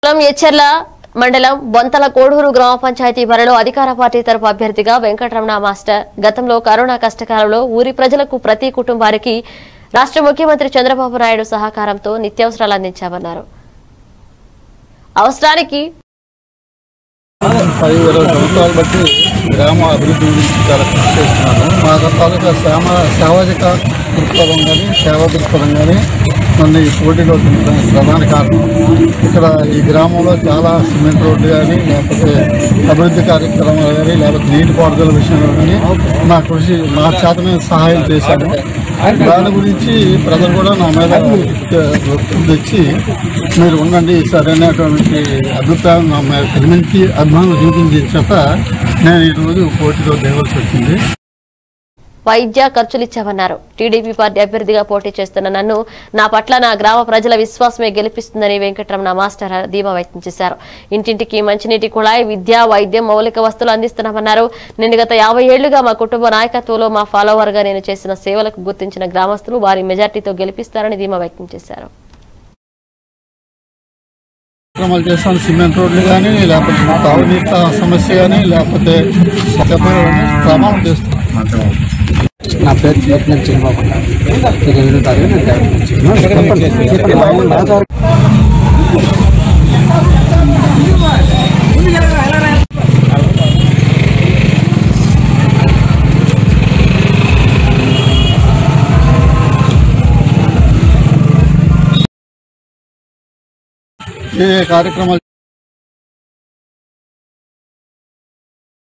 మండలం ఎచ్చెర్ల మండలం బొంతల కోడూరు గ్రామ పంచాయతీ బరిలో అధికార పార్టీ తరపు అభ్యర్థిగా వెంకటరమణ మాస్టర్ గతంలో కరోనా కష్టకాలంలో ఊరి ప్రజలకు ప్రతి కుటుంబానికి రాష్ట్ర ముఖ్యమంత్రి చంద్రబాబు నాయుడు సహకారంతో నిత్యావసరాలు అందించామన్నారు అవసరానికి పది ఇరవై సంవత్సరాలు బట్టి గ్రామ అభివృద్ధి గురించి చాలా కృషి చేస్తున్నాను మా తాలూకా సేమ సామాజిక దృక్పథం కానీ సేవా దృక్పథం కానీ నన్ను ఈ పోటీలో దింపడానికి ప్రధాన కారణం ఇక్కడ ఈ గ్రామంలో చాలా సిమెంట్ రోడ్డు కానీ లేకపోతే అభివృద్ధి కార్యక్రమాలు కానీ లేకపోతే నీటిపారుదల విషయంలో కానీ నా కృషి నా చేతనే సహాయం చేశాను దాని గురించి ప్రజలు కూడా నా మీద ఒత్తిడి తెచ్చి మీరు ఉండండి సరైనటువంటి అభిప్రాయం నా మీద కలిగించి అభిమానం చూపించిన చేత నేను ఈరోజు పోటీలో దేవలసి వచ్చింది వైద్య ఖర్చులు ఇచ్చామన్నారు టీడీపీ పార్టీ అభ్యర్థిగా పోటీ చేస్తున్న నన్ను నా పట్ల నా గ్రామ ప్రజల విశ్వాసమే గెలిపిస్తుందని వెంకటరమణ మాస్టర్ ధీమా వ్యక్తం చేశారు ఇంటింటికి మంచినీటి కుళాయి విద్య వైద్యం మౌలిక వస్తువులు అందిస్తున్నామన్నారు నేను గత యాభై ఏళ్లుగా మా కుటుంబ నాయకత్వంలో మా ఫాలోవర్ గా నేను చేసిన సేవలకు గుర్తించిన గ్రామస్తులు వారి మెజార్టీతో గెలిపిస్తారని ధీమా వ్యక్తం చేశారు కార్యక్రమాలు చేస్తాను సిమెంట్ రోడ్లు కానీ లేకపోతే తాగునీటి సమస్య కానీ లేకపోతే ప్రమాణం చేస్తాను నా పేరు చిన్నపిల్లల చిన్నబాబు ఇరవై ఐదో తారీఖు నేను డైరెక్ట్ వచ్చాను చెప్పండి నా తారీఖు ఏ కార్యక్రమాలు